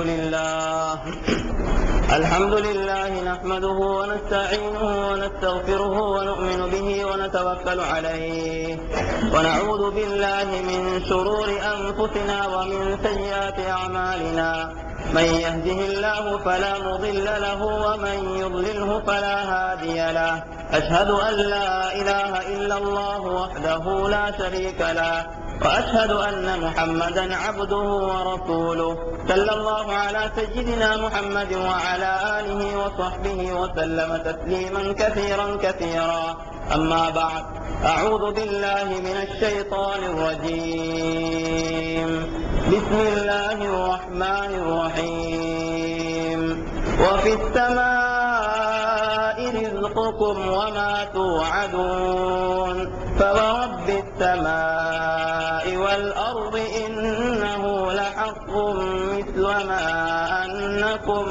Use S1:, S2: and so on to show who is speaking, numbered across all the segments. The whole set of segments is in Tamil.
S1: لله الحمد لله نحمده ونستعينه ونستغفره ونؤمن به ونتوكل عليه ونعوذ بالله من شرور أنفسنا ومن سيئات أعمالنا من يهده الله فلا مضل له ومن يضلله فلا هادي له أشهد أن لا إله إلا الله وحده لا شريك له وأشهد أن محمدا عبده ورسوله صلى الله على سيدنا محمد وعلى آله وصحبه وسلم تسليما كثيرا كثيرا أما بعد أعوذ بالله من الشيطان الرجيم بسم الله الرحمن الرحيم وفي السماء رزقكم وما توعدون فورب السماء والأرض إنه لحق مثل ما أنكم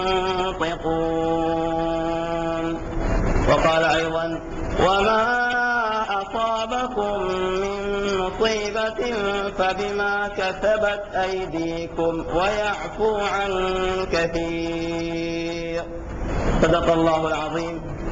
S1: تنطقون وقال أيضا وما أصابكم من مصيبة فبما كسبت أيديكم ويعفو عن كثير صدق الله العظيم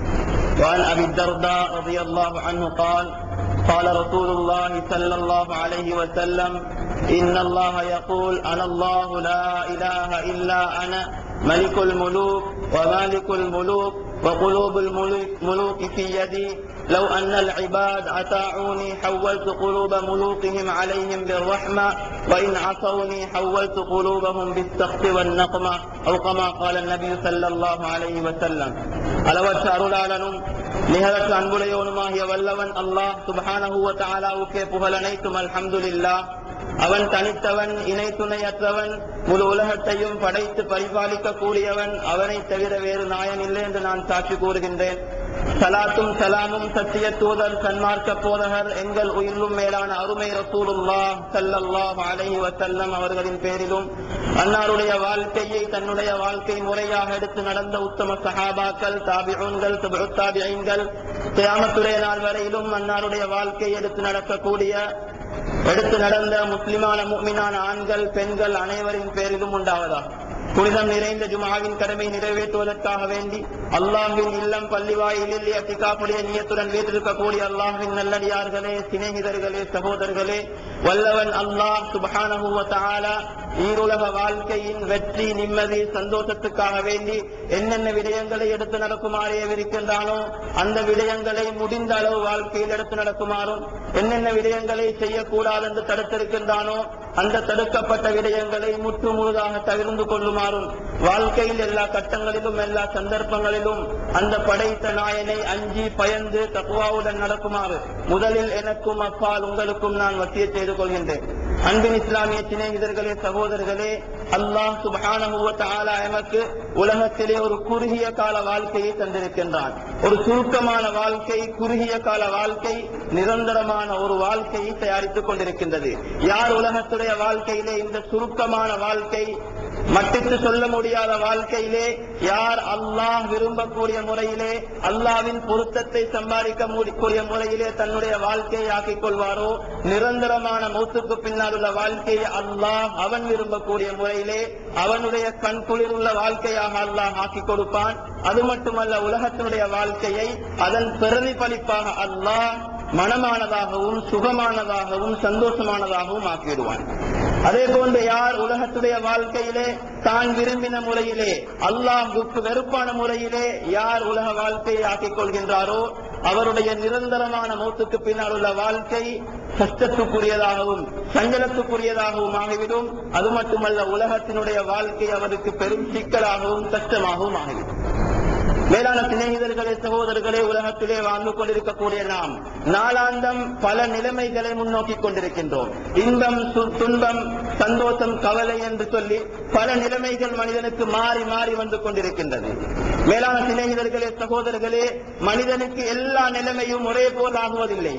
S1: وعن أبي الدرداء رضي الله عنه قال قال رسول الله صلى الله عليه وسلم إن الله يقول أنا الله لا إله إلا أنا ملك الملوك ومالك الملوك وقلوب الملوك في يدي لو أن العباد أطاعوني حولت قلوب ملوكهم عليهم بالرحمة وإن عصوني حولت قلوبهم بالسخط والنقمة أو كما قال النبي صلى الله عليه وسلم அளவற்ற அருளாளனும் நிகரற்ற அன்புடையவனுமாகிய வல்லவன் அல்லாஹ் சுபஹானஹுவ தாலாவுக்கே புகழ் அனைத்தும் அல்ஹம்துலில்லா அவன் தனித்தவன் இணை துணையற்றவன் முழு உலகத்தையும் படைத்து பரிபாலிக்க கூடியவன் அவனை தவிர வேறு நாயன் இல்லை என்று நான் சாட்சி கூறுகின்றேன் சலாத்தும் சலாமும் சத்திய தூதர் சன்மார்க்க போதகர் எங்கள் உயிரிலும் மேலான அருமை ரசூலுல்லா சல்லல்லாஹ் அலைஹி வசல்லம் அவர்களின் பேரிலும் அன்னாருடைய வாழ்க்கையை தன்னுடைய வாழ்க்கை முறையாக எடுத்து நடந்த உத்தம சஹாபாக்கள் தாபிஊன்கள் தாபிஐன்கள் கியாமத்துடைய நாள் வரையிலும் அன்னாருடைய வாழ்க்கை எடுத்து நடக்கக்கூடிய எடுத்து நடந்த முஸ்லிமான முக்மினான ஆண்கள் பெண்கள் அனைவரின் பேரிலும் உண்டாவதா புனிதம் நிறைந்த ஜுமாவின் கடமை நிறைவேற்றுவதற்காக வேண்டி அல்லாஹின் இல்லம் பள்ளிவாயிலில் அத்திகாப்புடைய நியத்துடன் வீட்டிருக்கக்கூடிய அல்லாஹின் நல்லடியார்களே சிநேகிதர்களே சகோதரர்களே வல்லவன் அல்லாஹ் சுபஹானஹுவ தஆலா ஈருலக வாழ்க்கையின் வெற்றி நிம்மதி சந்தோஷத்துக்காக வேண்டி என்னென்ன விடயங்களை எடுத்து நடக்குமாறே இருக்கின்றானோ அந்த விடயங்களை முடிந்த அளவு வாழ்க்கையில் எடுத்து நடக்குமாறும் என்னென்ன விடயங்களை செய்யக்கூடாது என்று தடுத்திருக்கின்றானோ அந்த தடுக்கப்பட்ட விடயங்களை முற்று முழுதாக தவிர்ந்து கொள்ளுமாறும் வாழ்க்கையில் எல்லா கட்டங்களிலும் எல்லா சந்தர்ப்பங்களிலும் அந்த படைத்த நாயனை அஞ்சி பயந்து தக்குவாவுடன் நடக்குமாறு முதலில் எனக்கும் அப்பால் உங்களுக்கும் நான் வசிய செய்து கொள்கின்றேன் அன்பின் இஸ்லாமிய சிநேகிதர்களே சகோதரர்களே அல்லாஹ் சுபஹானஹுவ தஆலா எமக்கு உலகத்திலே ஒரு குறுகிய கால வாழ்க்கையை தந்திருக்கின்றான் ஒரு சுருக்கமான வாழ்க்கை குறுகிய கால வாழ்க்கை நிரந்தரமான ஒரு வாழ்க்கையை தயாரித்துக் கொண்டிருக்கின்றது யார் உலகத்துடைய வாழ்க்கையிலே இந்த சுருக்கமான வாழ்க்கை மட்டித்து சொல்ல முடியாத வாழ்க்கையிலே யார் அல்லாஹ் விரும்பக்கூடிய முறையிலே அல்லாவின் பொருத்தத்தை சம்பாதிக்க கூடிய முறையிலே தன்னுடைய வாழ்க்கையை ஆக்கிக் கொள்வாரோ நிரந்தரமான மௌத்துக்கு பின்னால் உள்ள வாழ்க்கையை அல்லாஹ் அவன் விரும்பக்கூடிய முறையிலே அவனுடைய கண் குளிர் வாழ்க்கையாக அல்லாஹ் ஆக்கிக் கொடுப்பான் அது மட்டுமல்ல உலகத்தினுடைய வாழ்க்கையை அதன் பிரதிபலிப்பாக அல்லாஹ் மனமானதாகவும் சுகமானதாகவும் சந்தோஷமானதாகவும் ஆக்கிவிடுவான் அதே போன்று யார் உலகத்துடைய வாழ்க்கையிலே தான் விரும்பின முறையிலே அல்லாஹுக்கு வெறுப்பான முறையிலே யார் உலக வாழ்க்கையை ஆக்கிக் கொள்கின்றாரோ அவருடைய நிரந்தரமான மூத்துக்கு பின்னால் உள்ள வாழ்க்கை கஷ்டத்துக்குரியதாகவும் சஞ்சலத்துக்குரியதாகவும் ஆகிவிடும் அது மட்டுமல்ல உலகத்தினுடைய வாழ்க்கை அவருக்கு பெரும் சிக்கலாகவும் கஷ்டமாகவும் ஆகிவிடும் மேலான சிநேகிதர்களே சகோதரர்களே உலகத்திலே வாழ்ந்து கொண்டிருக்கக்கூடிய நாம் நாளாந்தம் பல நிலைமைகளை முன்னோக்கி கொண்டிருக்கின்றோம் இன்பம் துன்பம் சந்தோஷம் கவலை என்று சொல்லி பல நிலைமைகள் மனிதனுக்கு மாறி மாறி வந்து கொண்டிருக்கின்றது மேலான சிநேகிதர்களே சகோதரர்களே மனிதனுக்கு எல்லா நிலைமையும் ஒரே போல் ஆகுவதில்லை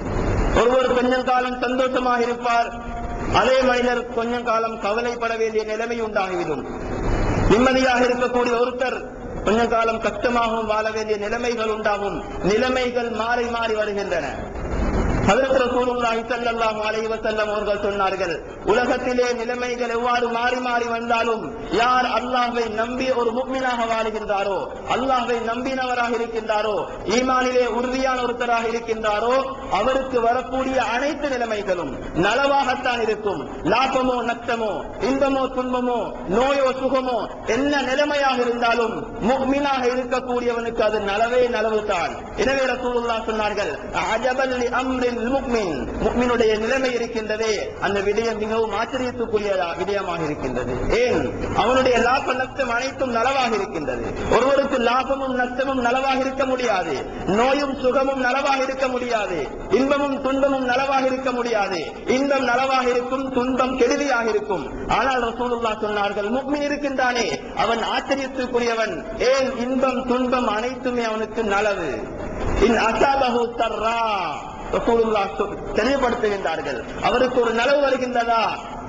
S1: ஒருவர் கொஞ்சம் காலம் சந்தோஷமாக இருப்பார் அதே மனிதர் கொஞ்சம் காலம் கவலைப்பட வேண்டிய நிலைமை உண்டாகிவிடும் நிம்மதியாக இருக்கக்கூடிய ஒருத்தர் கொஞ்ச காலம் கஷ்டமாகவும் வாழ வேண்டிய நிலைமைகள் உண்டாகும் நிலைமைகள் மாறி மாறி வருகின்றன ஹதரத் ரசூலுல்லாஹி ஸல்லல்லாஹு அலைஹி வஸல்லம் அவர்கள் சொன்னார்கள் உலகத்திலே நிலைமைகள் எவ்வாறு மாறி மாறி வந்தாலும் யார் அல்லாஹ்வை நம்பி ஒரு முக்மினாக வாழுகின்றாரோ அல்லாஹ்வை நம்பினவராக இருக்கின்றாரோ ஈமானிலே உறுதியான ஒருத்தராக இருக்கின்றாரோ அவருக்கு வரக்கூடிய அனைத்து நிலைமைகளும் நலவாகத்தான் இருக்கும் லாபமோ நஷ்டமோ இன்பமோ துன்பமோ நோயோ சுகமோ என்ன நிலைமையாக இருந்தாலும் முக்மினாக இருக்கக்கூடியவனுக்கு அது நலவே நலவுதான் எனவே ரசூலுல்லாஹ் சொன்னார்கள் அஜபல் லி அம்ரில் முக்மின் முக்மினுடைய நிலைமை இருக்கின்றதே அந்த விடயம் மிகவும் ஆச்சரியத்துக்குரிய விடயமாக இருக்கின்றது ஏன் அவனுடைய லாப நஷ்டம் அனைத்தும் நலவாக இருக்கின்றது ஒருவருக்கு லாபமும் நஷ்டமும் நலவாக இருக்க முடியாது நோயும் சுகமும் நலவாக இருக்க முடியாது இன்பமும் துன்பமும் நலவாக இருக்க முடியாது இன்பம் நலவாக இருக்கும் துன்பம் கெடுதியாக இருக்கும் ஆனால் ரசூலுல்லாஹ் சொன்னார்கள் முக்மின் இருக்கின்றானே அவன் ஆச்சரியத்துக்குரியவன் ஏன் இன்பம் துன்பம் அனைத்துமே அவனுக்கு நலவு இன் அசாபஹு சர்ரா ரசூலுல்லாஹ் சொ- தெளிவுபடுத்துகின்றார்கள் அவருக்கு ஒரு நலவு வருகின்றதா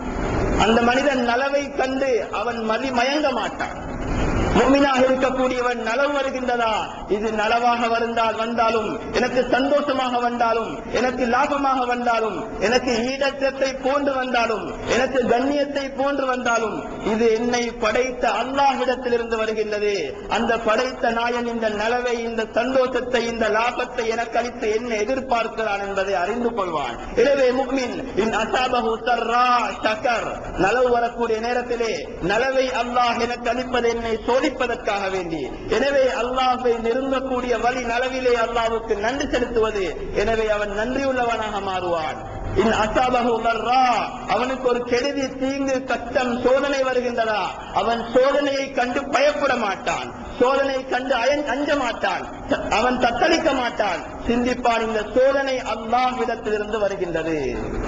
S1: அந்த மனிதன் நலவை கண்டு அவன் மதி மயங்க மாட்டான் முஃமினாக இருக்கக்கூடியவன் நலவு வருகின்றதா இது நலவாக வருந்தால் வந்தாலும் எனக்கு சந்தோஷமாக வந்தாலும் எனக்கு லாபமாக வந்தாலும் எனக்கு ஈடற்றத்தை போன்று வந்தாலும் எனக்கு கண்ணியத்தை போன்று வந்தாலும் இது என்னை படைத்த அல்லாஹ்விடத்திலிருந்து வருகின்றது அந்த படைத்த நாயன் இந்த நலவை இந்த சந்தோஷத்தை இந்த லாபத்தை எனக்கு அளித்து என்ன எதிர்பார்க்கிறான் என்பதை அறிந்து கொள்வான் எனவே முக்மின் இன் அசாபஹு சர்ரா ஷக்கர் நலவு வரக்கூடிய நேரத்திலே நலவை அல்லாஹ் எனக்கு அளிப்பது என்னை சோதிப்பதற்காக வேண்டி எனவே அல்லாஹ்வை நெருங்கக்கூடிய வழி நலவிலே அல்லாஹ்வுக்கு நன்றி செலுத்துவது எனவே அவன் நன்றியுள்ளவனாக மாறுவான் இன் அசாபஹு மர்ரா அவனுக்கு ஒரு கெடுதி தீங்கு கஷ்டம் சோதனை வருகின்றதா அவன் சோதனையை கண்டு பயப்பட மாட்டான் சோதனை கண்டு அயன் அஞ்ச மாட்டான் அவன் தத்தளிக்க மாட்டான் சிந்திப்பான் இந்த சோதனை அல்லாஹ்விடத்திலிருந்து வருகின்றது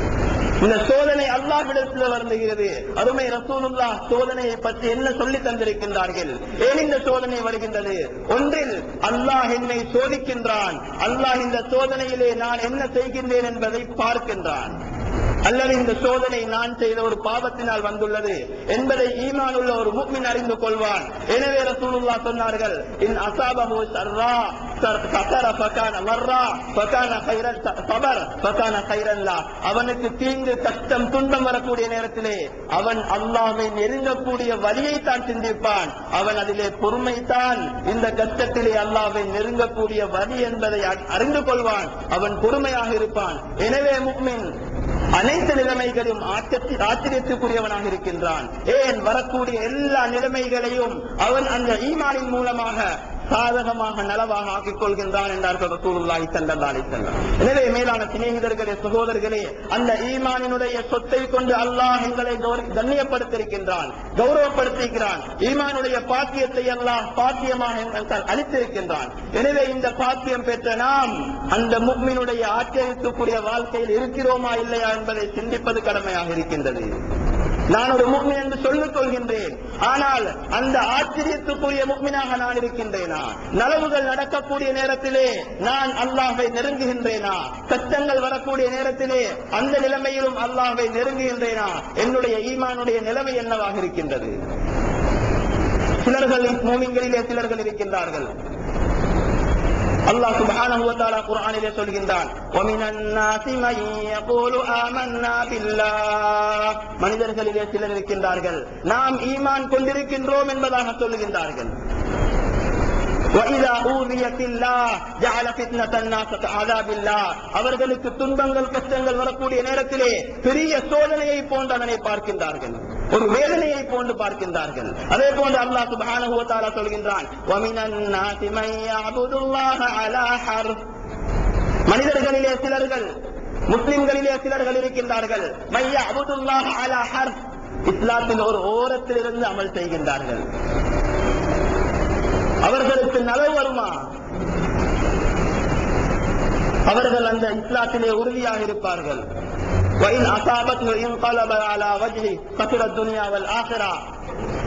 S1: இந்த சோதனை அல்லாஹ்விடத்தில் வருகிறது அருமை ரசூலுல்லாஹ் சோதனையை பற்றி என்ன சொல்லி தந்திருக்கின்றார்கள் ஏன் இந்த சோதனை வருகின்றது ஒன்றில் அல்லாஹ் என்னை சோதிக்கின்றான் அல்லாஹ் இந்த சோதனையிலே நான் என்ன செய்கின்றேன் என்பதை பார்க்கின்றான் அல்லது இந்த சோதனை நான் செய்த ஒரு பாவத்தினால் வந்துள்ளது என்பதை ஈமான் உள்ள ஒரு முக்மின் அறிந்து கொள்வான் எனவே ரசூலுல்லாஹ் சொன்னார்கள் இன் அசாபஹு சர்ரா சர்- சகர ஃபகான மர்ரா ஃபகான கைரன் ச- சபர் ஃபகான கைரன் லா. அவனுக்கு தீங்கு கஷ்டம் துன்பம் வரக்கூடிய நேரத்திலே அவன் அல்லாஹ்வை நெருங்கக்கூடிய வழியை தான் சிந்திப்பான் அவன் அதிலே பொறுமைதான் இந்த கஷ்டத்திலே அல்லாஹ்வை நெருங்கக்கூடிய வழி என்பதை அ- அறிந்து கொள்வான் அவன் பொறுமையாக இருப்பான் எனவே முக்மின் அனைத்து நிலைமைகளையும் ஆச்சரிய- ஆச்சரியத்துக்குரியவனாக இருக்கின்றான் ஏன் வரக்கூடிய எல்லா நிலைமைகளையும் அவன் அந்த ஈமானின் மூலமாக சாதகமாக நலவாக ஆக்கிக் கொள்கின்றான் என்றார்கள் ரசூலுல்லாஹி ஸல்லல்லாஹு அலைஹி வஸல்லம் எனவே மேலான சிநேகிதர்களே சகோதரர்களே அந்த ஈமானினுடைய சொத்தை கொண்டு அல்லாஹ் எங்களை கௌர- கண்ணியப்படுத்தியிருக்கின்றான் கௌரவப்படுத்தியிருக்கிறான் ஈமானுடைய பாக்கியத்தை அல்லாஹ் பாக்கியமாக எங்களுக்கு அளித்திருக்கின்றான் எனவே இந்த பாக்கியம் பெற்ற நாம் அந்த முக்மினுடைய ஆச்சரியத்துக்குரிய வாழ்க்கையில் இருக்கிறோமா இல்லையா என்பதை சிந்திப்பது கடமையாக இருக்கின்றது நான் ஒரு முக்மின் என்று சொல்லிக் கொள்கின்றேன் ஆனால் அந்த ஆச்சரியத்துக்குரிய முக்மினாக நான் இருக்கின்றேனா நலவுகள் நடக்கக்கூடிய நேரத்திலே நான் அல்லாஹ்வை நெருங்குகின்றேனா கஷ்டங்கள் வரக்கூடிய நேரத்திலே அந்த நிலைமையிலும் அல்லாஹ்வை நெருங்குகின்றேனா என்னுடைய ஈமானுடைய நிலைமை என்னவாக இருக்கின்றது சிலர்கள் மூமின்களிலே சிலர்கள் இருக்கின்றார்கள் அல்லாஹ் சுப்ஹானஹு வ தஆலா குர்ஆனிலே சொல்கின்றான் وَمِنَ النَّاسِ مَن يَقُولُ آمَنَّا بِاللَّهِ மனிதர்களிலே சிலர் இருக்கின்றார்கள் நாம் ஈமான் கொண்டிருக்கின்றோம் என்பதாக சொல்லுகின்றார்கள் وَإِذَا أُوذِيَ فِي اللَّهِ جَعَلَ فِتْنَةَ النَّاسِ كَعَذَابِ اللَّهِ அவர்களுக்கு துன்பங்கள் கஷ்டங்கள் வரக்கூடிய நேரத்திலே பெரிய சோதனையை போன்று அதனை பார்க்கின்றார்கள் ஒரு வேதனையை போன்று பார்க்கின்றார்கள் அதே போன்று அல்லாஹ் சுப்ஹானஹு வ தஆலா சொல்கின்றான் وَمِنَ النَّاسِ مَن يَعْبُدُ اللَّهَ عَلَى حَرْفٍ மனிதர்களிலே சிலர்கள் முஸ்லிம்களிலே சிலர்கள் இருக்கின்றார்கள் மைய அபுதுல்லாஹ் அலா ஹர் இஸ்லாத்தின் ஒரு ஓரத்திலிருந்து அமல் செய்கின்றார்கள் அவர்களுக்கு நலவு வருமா அவர்கள் அந்த இஸ்லாத்திலே உறுதியாக இருப்பார்கள் وإن أصابته انقلب على وجهه خسر الدنيا والآخرة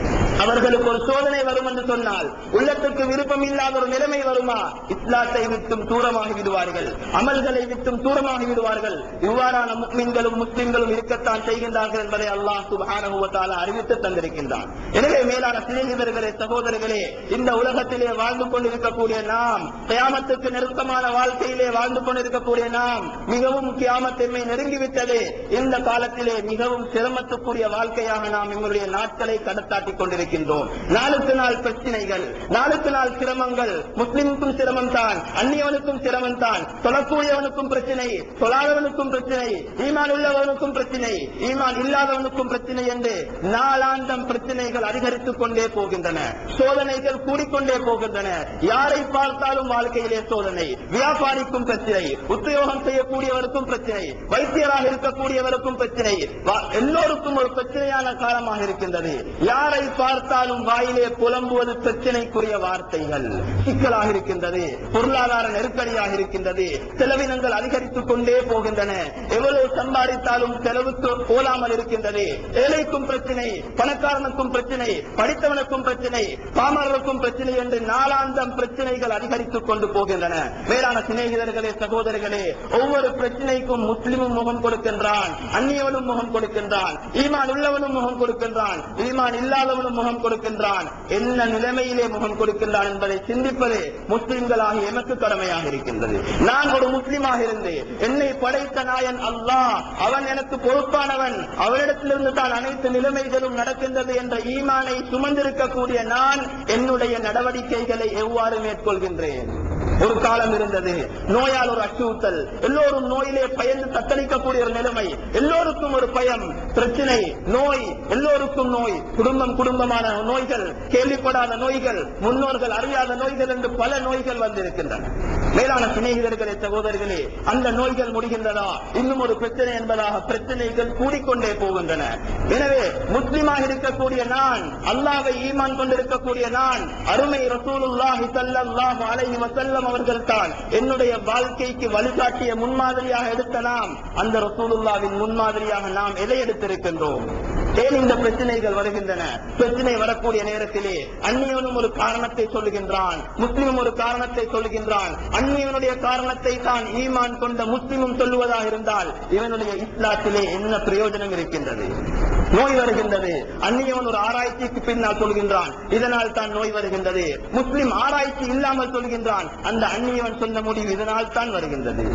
S1: அவர்களுக்கு ஒரு சோதனை வரும் என்று சொன்னால் உள்ளத்துக்கு விருப்பம் இல்லாத ஒரு நிலைமை வருமா இஸ்லாத்தை விட்டும் தூரமாகி விடுவார்கள் அமல்களை விட்டும் தூரமாகி விடுவார்கள் இவ்வாறான முஸ்லிம்களும் முஸ்லிம்களும் இருக்கத்தான் செய்கின்றார்கள் என்பதை அல்லாஹ் சுப்ஹானஹு வ தஆலா அறிவித்து தந்திருக்கின்றான் எனவே மேலான சிநேகிதர்களே சகோதரர்களே இந்த உலகத்திலே வாழ்ந்து கொண்டிருக்கக்கூடிய நாம் கியாமத்துக்கு நெருக்கமான வாழ்க்கையிலே வாழ்ந்து கொண்டிருக்கக்கூடிய நாம் மிகவும் கியாமத்தின்மை நெருங்கிவிட்டது இந்த காலத்திலே மிகவும் சிரமத்துக்குரிய வாழ்க்கையாக நாம் எங்களுடைய நாட்களை கடத்தாட்டிக் கொண்டிருக்கின்றோம் நாளுக்கு நாள் பிரச்சனைகள் நாளுக்கு நாள் சிரமங்கள் முஸ்லிமுக்கும் சிரமம் தான் அந்நியவனுக்கும் சிரமம் தான் தொழக்கூடியவனுக்கும் பிரச்சனை தொழாதவனுக்கும் பிரச்சனை ஈமான் உள்ளவனுக்கும் பிரச்சனை ஈமான் இல்லாதவனுக்கும் பிரச்சனை என்று நாளாந்தம் பிரச்சனைகள் அதிகரித்துக் கொண்டே போகின்றன சோதனைகள் கூடிக்கொண்டே போகின்றன யாரை பார்த்தாலும் வாழ்க்கையிலே சோதனை வியாபாரிக்கும் பிரச்சனை உத்தியோகம் செய்யக்கூடியவருக்கும் பிரச்சனை வைத்தியராக இருக்கக்கூடியவருக்கும் பிரச்சனை வா- எல்லோருக்கும் ஒரு பிரச்சனையான காலமாக இருக்கின்றது யாரை பார்த்தாலும் வாயிலே புலம்புவது பிரச்சனைக்குரிய வார்த்தைகள் சிக்கலாக இருக்கின்றது பொருளாதார நெருக்கடியாக இருக்கின்றது செலவினங்கள் அதிகரித்துக் கொண்டே போகின்றன எவ்வளவு சம்பாதித்தாலும் செலவுக்கு போலாமல் இருக்கின்றது ஏழைக்கும் பிரச்சனை பணக்காரனுக்கும் பிரச்சனை படித்தவனுக்கும் பிரச்சனை பாமரருக்கும் பிரச்சனை என்று நாளாந்தம் பிரச்சனைகள் அதிகரித்துக் கொண்டு போகின்றன வேளாண் சிநேகிதர்களே சகோதரர்களே ஒவ்வொரு பிரச்சனைக்கும் முஸ்லிமும் முகம் கொடுக்கின்றான் அந்நியவனும் முகம் கொடுக்கின்றான் ஈமான் உள்ளவனும் முகம் கொடுக்கின்றான் ஈமான் இல்லாதவனும் முகம் கொடுக்கின்றான் என்ன நிலைமையிலே முகம் கொடுக்கின்றான் என்பதை சிந்திப்பது முஸ்லிம்களாக எமக்கு கடமையாக இருக்கின்றது நான் ஒரு முஸ்லிமாக இருந்து என்னை படைத்த நாயன் அல்லாஹ் அவன் எனக்கு பொறுப்பானவன் அவனிடத்திலிருந்து தான் அனைத்து நிலைமைகளும் நடக்கின்றது என்ற ஈமானை சுமந்திருக்கக்கூடிய நான் என்னுடைய நடவடிக்கைகளை எவ்வாறு மேற்கொள்கின்றேன் ஒரு காலம் இருந்தது நோயால் ஒரு அச்சுறுத்தல் எல்லோரும் நோயிலே பயந்து தத்தளிக்கக்கூடிய ஒரு நிலைமை எல்லோருக்கும் ஒரு பயம் பிரச்சனை நோய் எல்லோருக்கும் நோய் குடும்பம் குடும்பமான நோய்கள் கேள்விப்படாத நோய்கள் முன்னோர்கள் அறியாத நோய்கள் என்று பல நோய்கள் வந்திருக்கின்றன மேலான சிநேகிதர்களே சகோதரர்களே அந்த நோய்கள் முடிகின்றதா இன்னும் ஒரு பிரச்சனை என்பதாக பிரச்சனைகள் கூடிக்கொண்டே போகின்றன எனவே முஸ்லிமாக இருக்கக்கூடிய நான் அல்லாவை ஈமான் கொண்டிருக்கக்கூடிய நான் அருமை ரசூலுல்லாஹி ஸல்லல்லாஹு அலைஹி வஸல்லம் அவர்கள் தான் என்னுடைய வாழ்க்கைக்கு வழிகாட்டிய முன்மாதிரியாக எடுத்த நாம் அந்த ரசூலுல்லாவின் முன்மாதிரியாக நாம் எதை எடுத்திருக்கின்றோம் ஏன் இந்த பிரச்சனைகள் வருகின்றன பிரச்சனை வரக்கூடிய நேரத்திலே அந்நியவனும் ஒரு காரணத்தை சொல்லுகின்றான் முஸ்லிமும் ஒரு காரணத்தை சொல்லுகின்றான் அந்நியவனுடைய காரணத்தை தான் ஈமான் கொண்ட முஸ்லிமும் சொல்லுவதாக இருந்தால் இவனுடைய இஸ்லாத்திலே என்ன பிரயோஜனம் இருக்கின்றது நோய் வருகின்றது அந்நியவன் ஒரு ஆராய்ச்சிக்கு பின்னால் சொல்கின்றான் இதனால் தான் நோய் வருகின்றது முஸ்லிம் ஆராய்ச்சி இல்லாமல் சொல்கின்றான் அந்த அந்நியவன் சொன்ன முடிவு இதனால் தான் வருகின்றது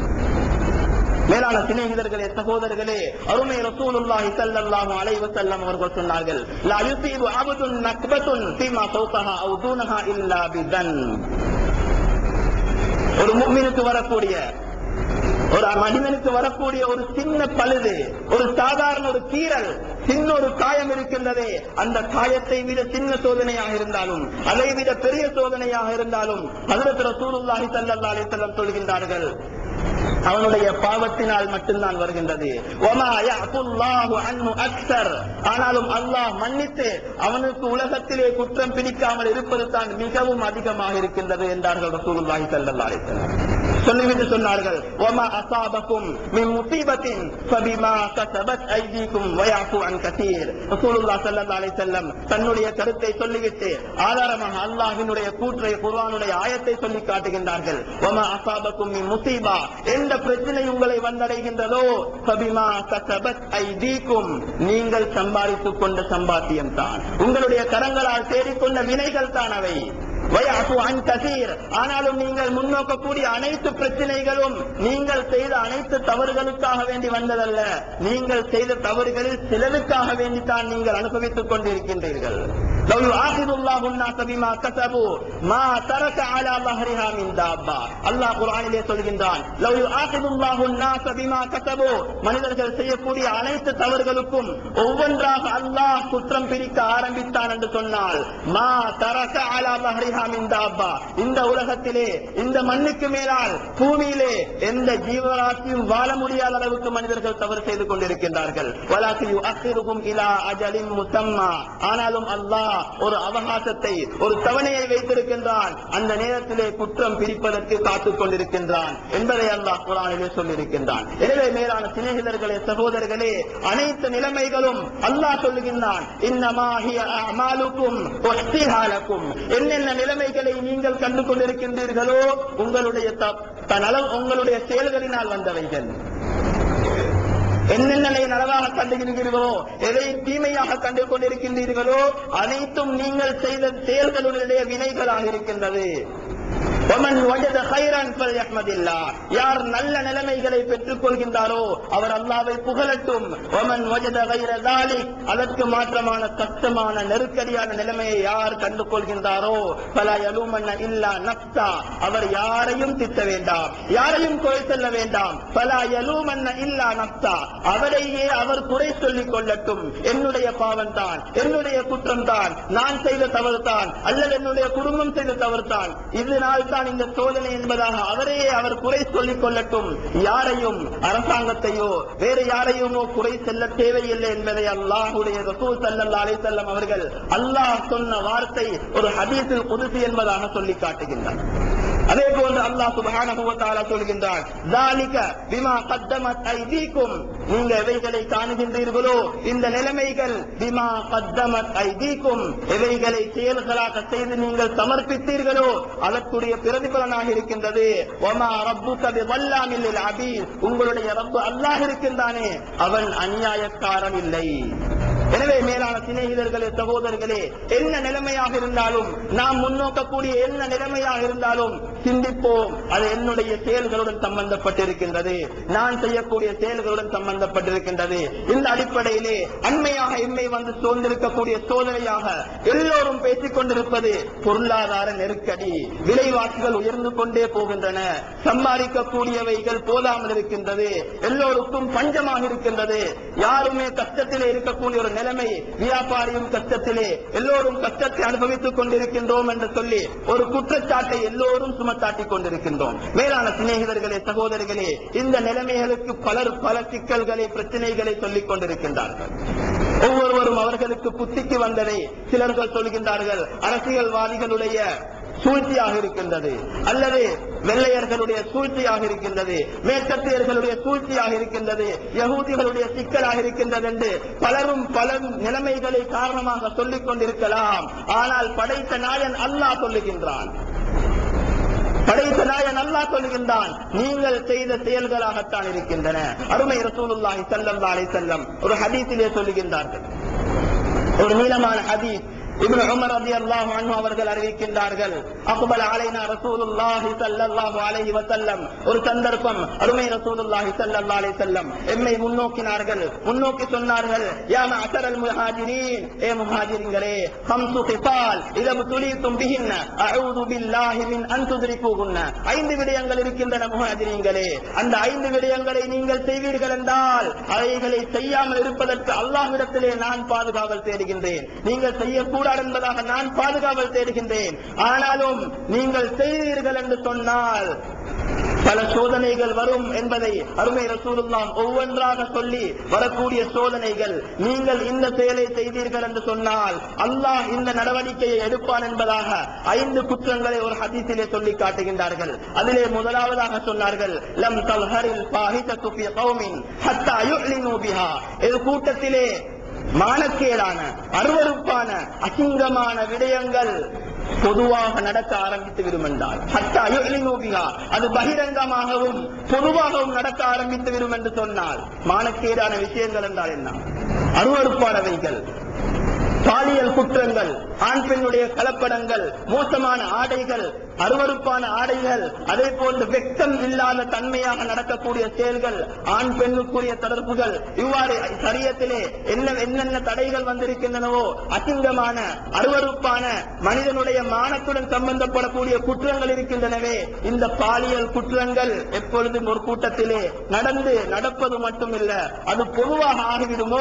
S1: மேலான சிநேகிதர்களே சகோதரர்களே அருமை ரசூலுல்லாஹி ஸல்லல்லாஹு அலைஹி வஸல்லம் அவர்கள் சொன்னார்கள் லா யுஸீபு அபதுன் நக்பத்துன் ஃபீமா ஃபௌகஹா அவ் தூனஹா இல்லா பிதன் ஒரு முஃமினுக்கு வரக்கூடிய ஒரு மனிதனுக்கு வரக்கூடிய ஒரு சின்ன பழுது ஒரு சாதாரண ஒரு கீறல் சின்ன ஒரு காயம் இருக்கின்றதே அந்த காயத்தை விட சின்ன சோதனையாக இருந்தாலும் அதை விட பெரிய சோதனையாக இருந்தாலும் ஹஜ்ரத் ரசூலுல்லாஹி ஸல்லல்லாஹு அலைஹி வஸல்லம் சொல்கின்றார்கள் அவனுடைய பாவத்தினால் மட்டும்தான் வருகின்றது ஒமா யஅஃபுல்லாஹு அன்ஹு அக்ஸர் ஆனாலும் அல்லாஹ் மன்னித்து அவனுக்கு உலகத்திலே குற்றம் பிடிக்காமல் இருப்பது தான் மிகவும் அதிகமாக இருக்கின்றது என்றார்கள் ரசூலுல்லாஹி ஸல்லல்லாஹு அலைஹி வஸல்லம் சொல்லிவிட்டு சொன்னார்கள் ஒமா அசாபக்கும் மின் முசீபத்தின் ஃபபிமா கஸபத் ஐதீக்கும் வயாஃபு அன் கஸீர் ரசூலுல்லாஹ் ஸல்லல்லாஹு அலைஹி வஸல்லம் தன்னுடைய கருத்தை சொல்லிவிட்டு ஆதாரமாக அல்லாஹ்வினுடைய கூற்றை குர்ஆனுடைய ஆயத்தை சொல்லி காட்டுகின்றார்கள் ஒமா அசாபக்கும் மின் முசீபா எந்த பிரச்சனை உங்களை வந்தடைகின்றதோ ஃபபிமா கஸபத் ஐதீக்கும் நீங்கள் சம்பாதித்துக் கொண்ட சம்பாத்தியம் தான் உங்களுடைய கரங்களால் தேடிக்கொண்ட வினைகள் தான் அவை வயாஃபு அன் கசீர் ஆனாலும் நீங்கள் முன்னோக்கக்கூடிய அனைத்து பிரச்சனைகளும் நீங்கள் செய்த அனைத்து தவறுகளுக்காக வேண்டி வந்ததல்ல நீங்கள் செய்த தவறுகளில் சிலருக்காக வேண்டித்தான் நீங்கள் அனுபவித்துக் கொண்டிருக்கின்றீர்கள் لو يؤاخذ الله الناس بما كسبوا ما ترك على ظهرها من دابة அல்லாஹ் குர்ஆனிலே சொல்கின்றான் لو يؤاخذ الله الناس بما كسبوا மனிதர்கள் செய்யக்கூடிய அனைத்து தவறுகளுக்கும் ஒவ்வொன்றாக அல்லாஹ் குற்றம் பிரிக்க ஆரம்பித்தான் என்று சொன்னால் மா தரக அலா ظهرها من دابة இந்த உலகத்திலே இந்த மண்ணுக்கு மேலால் பூமியிலே எந்த ஜீவராசியும் வாழ முடியாத அளவுக்கு மனிதர்கள் தவறு செய்து கொண்டிருக்கின்றார்கள் வலாக்கி யுஅக்கிருகும் இலா அஜலின் முசம்மா ஆனாலும் அல்லாஹ் அல்லாஹ் ஒரு அவகாசத்தை ஒரு தவணையை வைத்திருக்கின்றான் அந்த நேரத்திலே குற்றம் பிரிப்பதற்கு காத்துக் கொண்டிருக்கின்றான் என்பதை அல்லாஹ் குரானிலே சொல்லியிருக்கின்றான் எனவே மேலான சிநேகிதர்களே சகோதரர்களே அனைத்து நிலைமைகளும் அல்லாஹ் சொல்லுகின்றான் இன்னமாகிய அமாலுக்கும் ஒஸ்திஹாலக்கும் என்னென்ன நிலைமைகளை நீங்கள் கண்டு கொண்டிருக்கின்றீர்களோ உங்களுடைய த- தனளவு உங்களுடைய செயல்களினால் வந்தவைகள் என்னென்ன நலவாக கண்டுகிறீர்களோ எதை தீமையாக கண்டு கொண்டிருக்கின்றீர்களோ அனைத்தும் நீங்கள் செய்த செயல்களுடைய வினைகளாக இருக்கின்றது ومن وجد خيرا فليحمد الله யார் நல்ல நிலைமைகளை பெற்றுக் கொள்கின்றாரோ அவர் அல்லாவை புகழட்டும் ومن وجد غير ذلك அதற்கு மாற்றமான கஷ்டமான நெருக்கடியான நிலைமையை யார் கண்டு கொள்கின்றாரோ فلا يلومن الا نفسا அவர் யாரையும் திட்ட வேண்டாம் யாரையும் குறை சொல்ல வேண்டாம் فلا يلومن الا نفسا அவரையே அவர் குறை சொல்லிக் கொள்ளட்டும் என்னுடைய பாவம் தான் என்னுடைய குற்றம் தான் நான் செய்த தவறு தான் அல்லது என்னுடைய குடும்பம் செய்த தவறு தான் இதனால் தான் இந்த சோதனை என்பதாக அவரையே அவர் குறை சொல்லிக் கொள்ளட்டும் யாரையும் அரசாங்கத்தையோ வேறு யாரையுமோ குறை செல்ல தேவையில்லை என்பதை அல்லாஹுடைய ரசூல் ஸல்லல்லாஹு அலைஹி வஸல்லம் அவர்கள் அல்லாஹ் சொன்ன வார்த்தை ஒரு ஹதீஸில் குதுசி என்பதாக சொல்லி காட்டுகின்றார் அதே போன்று அல்லாஹ் சுப்ஹானஹு வ தஆலா சொல்கின்றார் ذَلِكَ بِمَا قَدَّمَتْ أَيْدِيكُمْ நீங்க எவைகளை காணுகின்றீர்களோ இந்த நிலைமைகள் பிமா கத்தமத் ஐதீக்கும் எவைகளை செயல்களாக செய்து நீங்கள் சமர்ப்பித்தீர்களோ அதற்குரிய பிரதிபலனாக இருக்கின்றது ஒமா ரப்புக பிவல்லாமில் லில் அபீத் உங்களுடைய ரப்பு அல்லாஹ் இருக்கின்றானே அவன் அநியாயக்காரன் இல்லை எனவே மேலான சிநேகிதர்களே சகோதரர்களே என்ன நிலைமையாக இருந்தாலும் நாம் முன்னோக்கக்கூடிய என்ன நிலைமையாக இருந்தாலும் சிந்திப்போம் அது என்னுடைய செயல்களுடன் சம்பந்தப்பட்டிருக்கின்றது நான் செய்யக்கூடிய செயல்களுடன் சம்பந்தப்பட்டிருக்கின்றது இந்த அடிப்படையிலே அண்மையாக எம்மை வந்து சூழ்ந்திருக்கக்கூடிய சோதனையாக எல்லோரும் பேசிக் கொண்டிருப்பது பொருளாதார நெருக்கடி விலைவாசிகள் உயர்ந்து கொண்டே போகின்றன சம்பாதிக்கக்கூடியவைகள் போதாமல் இருக்கின்றது எல்லோருக்கும் பஞ்சமாக இருக்கின்றது யாருமே கஷ்டத்திலே இருக்கக்கூடிய ஒரு நிலைமை வியாபாரியும் கஷ்டத்திலே எல்லோரும் கஷ்டத்தை அனுபவித்துக் கொண்டிருக்கின்றோம் என்று சொல்லி ஒரு குற்றச்சாட்டை எல்லோரும் சுமத்தாட்டிக் கொண்டிருக்கின்றோம் மேலான சிநேகிதர்களே சகோதரிகளே இந்த நிலைமைகளுக்கு பலர் பல சிக்கல்களை பிரச்சனைகளை சொல்லிக் கொண்டிருக்கின்றார்கள் ஒவ்வொருவரும் அவர்களுக்கு புத்திக்கு வந்ததை சிலர்கள் சொல்கின்றார்கள் அரசியல்வாதிகளுடைய சூழ்ச்சியாக இருக்கின்றது அல்லது வெள்ளையர்களுடைய சூழ்ச்சியாக இருக்கின்றது மேற்கத்தியர்களுடைய சூழ்ச்சியாக இருக்கின்றது யகூதிகளுடைய சிக்கலாக இருக்கின்றது என்று பலரும் பல நிலைமைகளை காரணமாக சொல்லிக் கொண்டிருக்கலாம் ஆனால் படைத்த நாயன் அல்லாஹ் சொல்லுகின்றான் படைத்த நாயன் அல்லாஹ் சொல்லுகின்றான் நீங்கள் செய்த செயல்களாகத்தான் இருக்கின்றன அருமை ரசூலுல்லாஹி ஸல்லல்லாஹு அலைஹி வஸல்லம் ஒரு ஹதீஸிலே சொல்லுகின்றார்கள் ஒரு நீளமான ஹதீஸ் இப்னு உமர் ரலியல்லாஹு அன்ஹு அவர்கள் அறிவிக்கின்றார்கள் அக்பல அலைனா ரசூலுல்லாஹி ஸல்லல்லாஹு அலைஹி வஸல்லம் ஒரு சந்தர்ப்பம் அருமை ரசூலுல்லாஹி ஸல்லல்லாஹு அலைஹி வஸல்லம் எம்மை முன்னோக்கினார்கள் முன்னோக்கி சொன்னார்கள் யா மஅஸரல் முஹாஜிரீன் ஏ முஹாஜிரின்களே ஹம்சு கிஃபால் இதம் துலீத்தும் பிஹின்ன அஊது பில்லாஹி மின் அன் துத்ரிகூஹுன்ன ஐந்து விடயங்கள் இருக்கின்றன முஹாஜிரீன்களே அந்த ஐந்து விடயங்களை நீங்கள் செய்வீர்கள் என்றால் அவைகளை செய்யாமல் இருப்பதற்கு அல்லாஹ்விடத்திலே நான் பாதுகாவல் தேடுகின்றேன் நீங்கள் செய்யக்கூடாது என்பதாக நான் பாதுகாவல் தேடுகின்றேன் ஆனாலும் நீங்கள் செய்வீர்கள் என்று சொன்னால் பல சோதனைகள் வரும் என்பதை அருமை ரசூலுல்லாஹ் ஒவ்வொன்றாக சொல்லி வரக்கூடிய சோதனைகள் நீங்கள் இந்த செயலை செய்தீர்கள் என்று சொன்னால் அல்லாஹ் இந்த நடவடிக்கையை எடுப்பான் என்பதாக ஐந்து குற்றங்களை ஒரு ஹதீஸிலே சொல்லி காட்டுகின்றார்கள் அதிலே முதலாவதாக சொன்னார்கள் லம் தல்ஹரில் ஃபாஹிஷத்து ஃபீ கௌமின் ஹத்தா யுஅ்லினு பிஹா இது கூட்டத்திலே மானக்கேடான அருவருப்பான அசிங்கமான விடயங்கள் பொதுவாக நடக்க ஆரம்பித்து விடும் என்றால் ஹத்தா யுஅ்லினு பிஹா அது பகிரங்கமாகவும் பொதுவாகவும் நடக்க ஆரம்பித்து விடும் என்று சொன்னால் மானக்கேடான விஷயங்கள் என்றால் என்ன அருவருப்பானவைகள் பாலியல் குற்றங்கள் ஆண் பெண்ணுடைய கலப்படங்கள் மோசமான ஆடைகள் அருவருப்பான ஆடைகள் அதே போன்று வெட்கம் இல்லாத தன்மையாக நடக்கக்கூடிய செயல்கள் ஆண் பெண்ணுக்குரிய தொடர்புகள் இவ்வாறு சரியத்திலே என்ன என்னென்ன தடைகள் வந்திருக்கின்றனவோ அசிங்கமான அருவருப்பான மனிதனுடைய மானத்துடன் சம்பந்தப்படக்கூடிய குற்றங்கள் இருக்கின்றனவே இந்த பாலியல் குற்றங்கள் எப்பொழுதும் ஒரு கூட்டத்திலே நடந்து நடப்பது மட்டுமில்ல அது பொதுவாக ஆகிவிடுமோ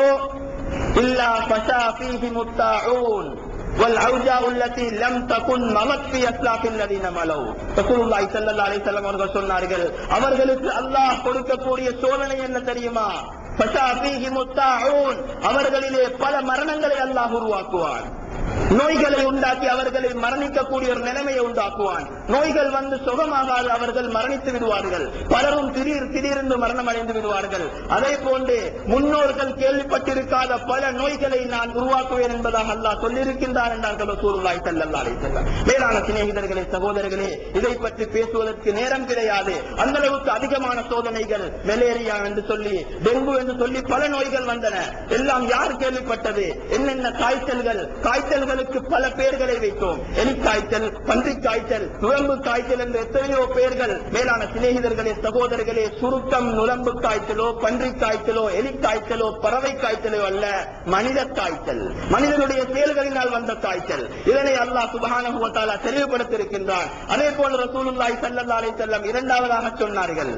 S1: إلا فشا فيهم الطاعون والعوجاء التي لم تكن مضت في أسلاف الذين ملوا رسول الله صلى الله عليه وسلم அவர்கள் சொன்னார்கள் அவர்களுக்கு அல்லாஹ் கொடுக்கக்கூடிய சோதனை என்ன தெரியுமா ஃபஷா ஃபீஹிம் الطاعون அவர்களிலே பல மரணங்களை அல்லாஹ் உருவாக்குவான் நோய்களை உண்டாக்கி அவர்களை மரணிக்கக்கூடிய ஒரு நிலைமையை உண்டாக்குவான் நோய்கள் வந்து சுகமாகாது அவர்கள் மரணித்து விடுவார்கள் பலரும் திடீர் திடீரென்று மரணம் அடைந்து விடுவார்கள் அதே போன்று முன்னோர்கள் கேள்விப்பட்டிருக்காத பல நோய்களை நான் உருவாக்குவேன் என்பதாக அல்லாஹ் சொல்லியிருக்கின்றார் என்றார்கள் ரசூலுல்லாஹி ஸல்லல்லாஹு அலைஹி வஸல்லம் மேலான சிநேகிதர்களே சகோதரர்களே இதை பற்றி பேசுவதற்கு நேரம் கிடையாது அந்த அளவுக்கு அதிகமான சோதனைகள் மலேரியா என்று சொல்லி டெங்கு என்று சொல்லி பல நோய்கள் வந்தன எல்லாம் யார் கேள்விப்பட்டது என்னென்ன காய்ச்சல்கள் காய்ச்சல்களுக்கு பல பெயர்களை வைத்தோம் எலி காய்ச்சல் பன்றி காய்ச்சல் நுழம்பு காய்ச்சல் என்று எத்தனையோ பெயர்கள் மேலான சிநேகிதர்களே சகோதரர்களே சுருக்கம் நுழம்பு காய்ச்சலோ பன்றி காய்ச்சலோ எலி காய்ச்சலோ பறவை காய்ச்சலோ அல்ல மனித காய்ச்சல் மனிதனுடைய செயல்களினால் வந்த காய்ச்சல் இதனை அல்லாஹ் சுபஹானஹு வ தஆலா தெளிவுபடுத்தியிருக்கின்றான் அதே போல ரசூலுல்லாஹி ஸல்லல்லாஹு அலைஹி வஸல்லம் இரண்டாவதாக சொன்னார்கள்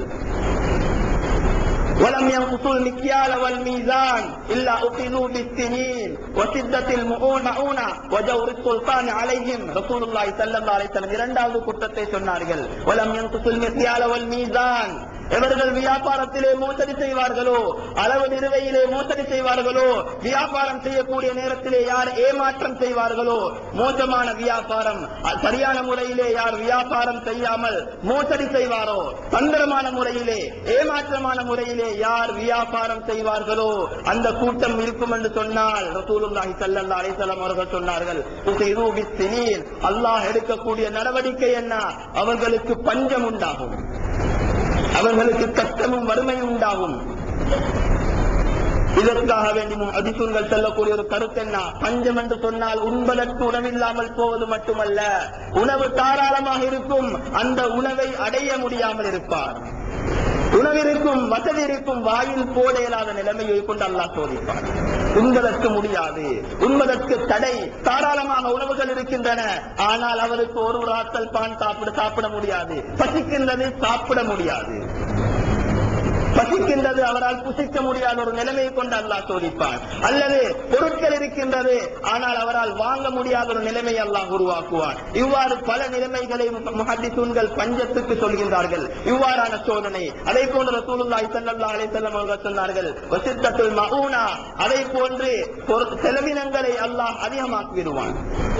S1: ولم ينقصوا المكيال والميزان إلا أخذوا بالسنين وشدة المؤونة وجور السلطان عليهم رسول الله صلى الله عليه وسلم இரண்டாவது குற்றத்தை சொன்னார்கள் ولم ينقصوا المكيال والميزان எவர்கள் வியாபாரத்திலே மோசடி செய்வார்களோ அளவு நிறுவையிலே மோசடி செய்வார்களோ வியாபாரம் செய்யக்கூடிய நேரத்திலே யார் ஏமாற்றம் செய்வார்களோ மோசமான வியாபாரம் அ- சரியான முறையிலே யார் வியாபாரம் செய்யாமல் மோசடி செய்வாரோ தந்திரமான முறையிலே ஏமாற்றமான முறையிலே யார் வியாபாரம் செய்வார்களோ அந்த கூட்டம் இருக்கும் என்று சொன்னால் ரசூலுல்லாஹி ஸல்லல்லாஹு அலைஹி வஸல்லம் அவர்கள் சொன்னார்கள் "உஸிரு பிஸ்ஸினீன்." அல்லாஹ் எடுக்கக்கூடிய நடவடிக்கை என்ன அவர்களுக்கு பஞ்சம் உண்டாகும் அவர்களுக்கு கஷ்டமும் வறுமையும் உண்டாகும் இதற்காக வேண்டி அதிசூன்கள் செல்லக்கூடிய ஒரு கருத்து என்ன பஞ்சம் என்று சொன்னால் உண்பதற்கு உணவில்லாமல் போவது மட்டுமல்ல உணவு தாராளமாக இருக்கும் அந்த உணவை அடைய முடியாமல் இருப்பார் உணவிருக்கும் வசதி இருக்கும் வாயில் போட இயலாத நிலைமையை கொண்டு அல்லாஹ் சோதிப்பார் உண்பதற்கு முடியாது உண்பதற்கு தடை தாராளமாக உணவுகள் இருக்கின்றன ஆனால் அவருக்கு ஒரு ராத்தல் பான் சாப்பிட சாப்பிட முடியாது பசிக்கின்றது சாப்பிட முடியாது பசிக்கின்றது அவரால் புசிக்க முடியாத ஒரு நிலைமையை கொண்டு அல்லாஹ் சோதிப்பார் அல்லது பொருட்கள் இருக்கின்றது ஆனால் அவரால் வாங்க முடியாத ஒரு நிலைமையை அல்லாஹ் உருவாக்குவார் இவ்வாறு பல நிலைமைகளை முஹத்திசூன்கள் பஞ்சத்துக்கு சொல்கின்றார்கள் இவ்வாறான சோதனை அதை போன்று ரசூலுல்லாஹி ஸல்லல்லாஹு அலைஹி வஸல்லம் அவர்கள் சொன்னார்கள் வசித்தத்துல் மஊனா அதை போன்று பொரு- செலவினங்களை அல்லாஹ் அதிகமாக்கி விடுவான்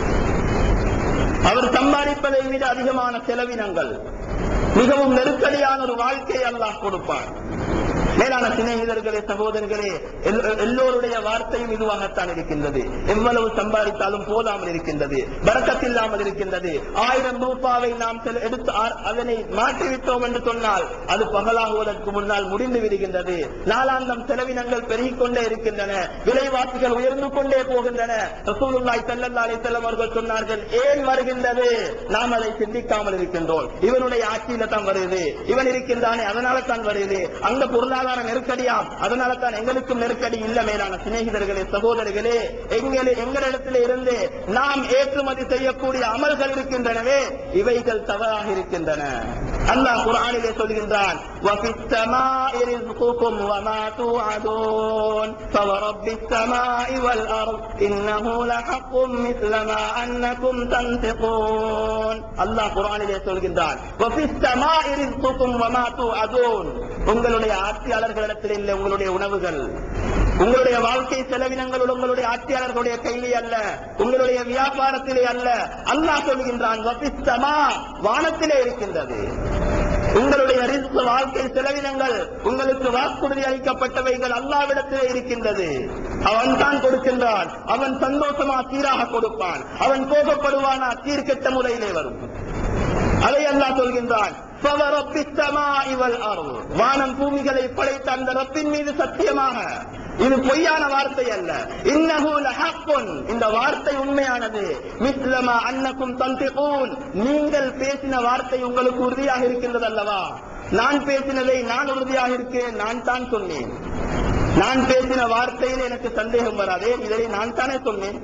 S1: அவர் சம்பாதிப்பதை விட அதிகமான செலவினங்கள் மிகவும் நெருக்கடியான ஒரு வாழ்க்கையை அல்லாஹ் கொடுப்பான் மேலான சிநேகிதர்களே சகோதரர்களே எல்- எல்லோருடைய வார்த்தையும் இதுவாகத்தான் இருக்கின்றது எவ்வளவு சம்பாதித்தாலும் போதாமல் இருக்கின்றது பறக்கத்தில்லாமல் இருக்கின்றது ஆயிரம் ரூபாவை நாம் செல- எடுத்து ஆ- அதனை மாற்றிவிட்டோம் என்று சொன்னால் அது பகலாகுவதற்கு முன்னால் முடிந்து விடுகின்றது நாளாந்தம் செலவினங்கள் பெருகிக் கொண்டே இருக்கின்றன விலைவாசிகள் உயர்ந்து கொண்டே போகின்றன ரசூலுல்லாஹி ஸல்லல்லாஹு அலைஹி வஸல்லம் அவர்கள் சொன்னார்கள் ஏன் வருகின்றது நாம் அதை சிந்திக்காமல் இருக்கின்றோம் இவனுடைய ஆட்சியில தான் வருது இவன் இருக்கின்றானே அதனால தான் வருது அங்க பொருளாதார நெருக்கடியாம் அதனால தான் எங்களுக்கும் நெருக்கடி இல்ல மேலான சிநேகிதர்களே சகோதரர்களே எங்களே எங்களிடத்திலே இருந்து நாம் ஏற்றுமதி செய்யக்கூடிய அமல்கள் இருக்கின்றனவே இவைகள் தவறாக இருக்கின்றன அல்லாஹ் குர்ஆனிலே சொல்கின்றான் وَفِي السَّمَاءِ رِزْقُكُمْ وَمَا تُوعَدُونَ فَوَرَبِّ السَّمَاءِ وَالْأَرْضِ إِنَّهُ لَحَقٌّ مِثْلَ مَا أَنَّكُمْ تَنْطِقُونَ அல்லாஹ் குர்ஆனிலே சொல்கின்றான் وَفِي السَّمَاءِ رِزْقُكُمْ وَمَا تُوعَدُونَ உங்களுடைய ஆட்சியாளர்களிடத்தில் இல்லை உங்களுடைய உணவுகள் உங்களுடைய வாழ்க்கை செலவினங்கள் உங்களுடைய ஆட்சியாளர்களுடைய கையிலே அல்ல உங்களுடைய வியாபாரத்திலே அல்ல அல்லாஹ் சொல்கின்றான் "வஃபிஸ் ஸமா", வானத்திலே இருக்கின்றது உங்களுடைய ரிஸ்க் வாழ்க்கை செலவினங்கள் உங்களுக்கு வாக்குறுதி அளிக்கப்பட்டவைகள் அல்லாவிடத்திலே இருக்கின்றது அவன் தான் கொடுக்கின்றான் அவன் சந்தோஷமா சீராக கொடுப்பான் அவன் கோபப்படுவானா சீர்கெட்ட முறையிலே வரும் அதை அல்லாஹ் சொல்கின்றான் "ஃபவரப்பி ஸமாஇ வல் அர்ض்." வானம் பூமிகளை படைத்த அந்த ரப்பின் மீது சத்தியமாக இது பொய்யான வார்த்தை அல்ல இன்னஹு லஹக்குன் இந்த வார்த்தை உண்மையானது மிஸ்லமா அன்னக்கும் தந்திகூன் நீங்கள் பேசின வார்த்தை உங்களுக்கு உறுதியாக இருக்கின்றது அல்லவா நான் பேசினதை நான் உறுதியாக இருக்கேன் நான் தான் சொன்னேன் நான் பேசின வார்த்தையில் எனக்கு சந்தேகம் வராதே இதை நான் தானே சொன்னேன்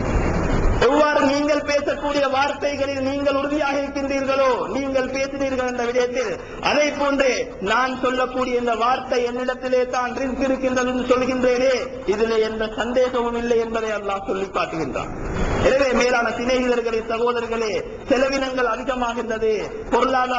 S1: எவ்வாறு நீங்கள் பேசக்கூடிய வார்த்தைகளில் நீங்கள் உறுதியாக இருக்கின்றீர்களோ நீங்கள் பேசினீர்கள் என்ற விடயத்தில் அதை போன்றே நான் சொல்லக்கூடிய இந்த வார்த்தை என்னிடத்திலே தான் ரிஸ்க் இருக்கின்றது என்று சொல்கின்றேனே இதிலே எந்த சந்தேகமும் இல்லை என்பதை அல்லாஹ் சொல்லி காட்டுகின்றான் எனவே மேலான சிநேகிதர்களே சகோதரர்களே செலவினங்கள் அதிகமாகின்றது பொருளாதார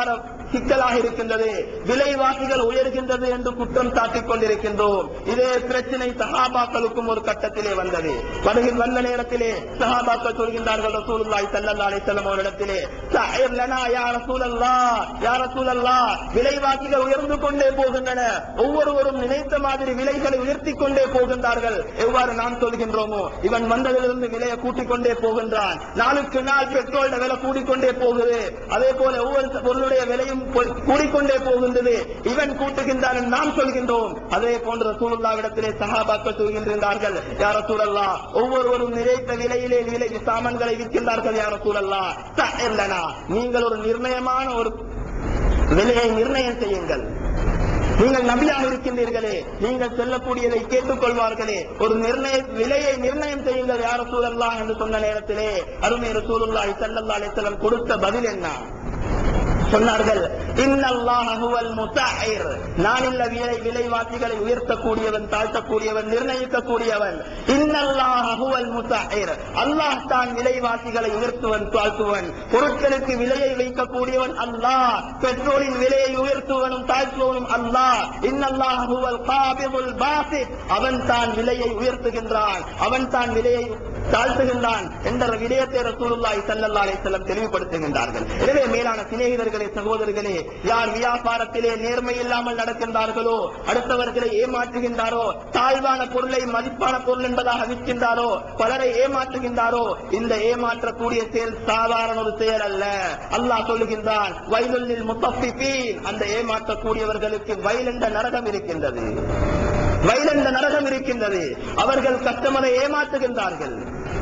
S1: சிக்கலாக இருக்கின்றது விலைவாசிகள் உயர்கின்றது என்று குற்றம் சாட்டிக் கொண்டிருக்கின்றோம் இதே பிரச்சனை சஹாபாக்களுக்கும் ஒரு கட்டத்திலே வந்தது வருகின்ற வந்த நேரத்திலே சஹாபாக்கள் சொல்கின்றார்கள் ரசூலுல்லாஹி ஸல்லல்லாஹு அலைஹி வஸல்லம் அவரிடத்திலே சஹிர் லனா யா ரசூலல்லாஹ் யா ரசூலல்லாஹ் விலைவாசிகள் உயர்ந்து கொண்டே போகின்றன ஒவ்வொருவரும் நினைத்த மாதிரி விலைகளை உயர்த்தி கொண்டே போகின்றார்கள் எவ்வாறு நாம் சொல்கின்றோமோ இவன் வந்ததிலிருந்து விலையை கூட்டிக் கொண்டே போகின்றான் நாளுக்கு நாள் பெட்ரோல் விலை கூடிக்கொண்டே போகுது அதே போல ஒவ்வொரு பொருளுடைய விலையும் பொ- கூடிக்கொண்டே போகின்றது இவன் கூட்டுகின்றான் என்று நாம் சொல்கின்றோம் அதே போன்ற ரசூலுல்லாவிடத்திலே சஹாபாக்கள் சொல்கின்றார்கள் யார சூழல்லா ஒவ்வொருவரும் நிறைத்த விலையிலே விலை சாமான்களை விற்கின்றார்கள் யார சூழல்லா இல்லனா நீங்கள் ஒரு நிர்ணயமான ஒரு விலையை நிர்ணயம் செய்யுங்கள் நீங்கள் நபியாக இருக்கின்றீர்களே நீங்கள் சொல்லக்கூடியதை கேட்டுக்கொள்வார்களே ஒரு நிர்ணய விலையை நிர்ணயம் செய்யுங்கள் யார சூழல்லா என்று சொன்ன நேரத்திலே அருமை ரசூலுல்லாஹி ஸல்லல்லாஹு அலைஹி வஸல்லம் கொடுத்த பதில் என்ன சொன்னார்கள் இன்னல்லாஹ ஹுவல் முஸாஹிர் நான் இல்ல விலை விலைவாசிகளை உயர்த்தக்கூடியவன் தாழ்த்தக்கூடியவன் நிர்ணயிக்கக்கூடியவன் இன்னல்லாஹ ஹுவல் முஸாஹிர் அல்லாஹ் தான் விலைவாசிகளை உயர்த்துவன் தாழ்த்துவன் பொருட்களுக்கு விலையை வைக்கக்கூடியவன் அல்லாஹ் பெட்ரோலின் விலையை உயர்த்துவனும் தாழ்த்துவனும் அல்லாஹ் இன்னல்லாஹ ஹுவல் காபிதுல் பாசித் அவன் தான் விலையை உயர்த்துகின்றான் அவன் தான் விலையை தாழ்த்துகின்றான் என்ற விடயத்தை ரசூலுல்லாஹி ஸல்லல்லாஹு அலைஹி வஸல்லம் தெளிவுபடுத்துகின்றார்கள் எனவே மேலான சிநேகிதர்களே சகோதரர்களே யார் வியாபாரத்திலே நேர்மை இல்லாமல் நடக்கின்றார்களோ அடுத்தவர்களை ஏமாற்றுகின்றாரோ தாழ்வான பொருளை மதிப்பான பொருள் என்பதாக விற்கின்றாரோ பலரை ஏமாற்றுகின்றாரோ இந்த ஏமாற்றக்கூடிய செயல் சாதாரண ஒரு செயல் அல்ல அல்லாஹ் சொல்லுகின்றான் வயலுள்ளில் முத்தஃபிஃபீன் அந்த ஏமாற்றக்கூடியவர்களுக்கு வயலென்ற நரகம் இருக்கின்றது வயலென்ற நரகம் இருக்கின்றது அவர்கள் கஸ்டமரை ஏமாற்றுகின்றார்கள்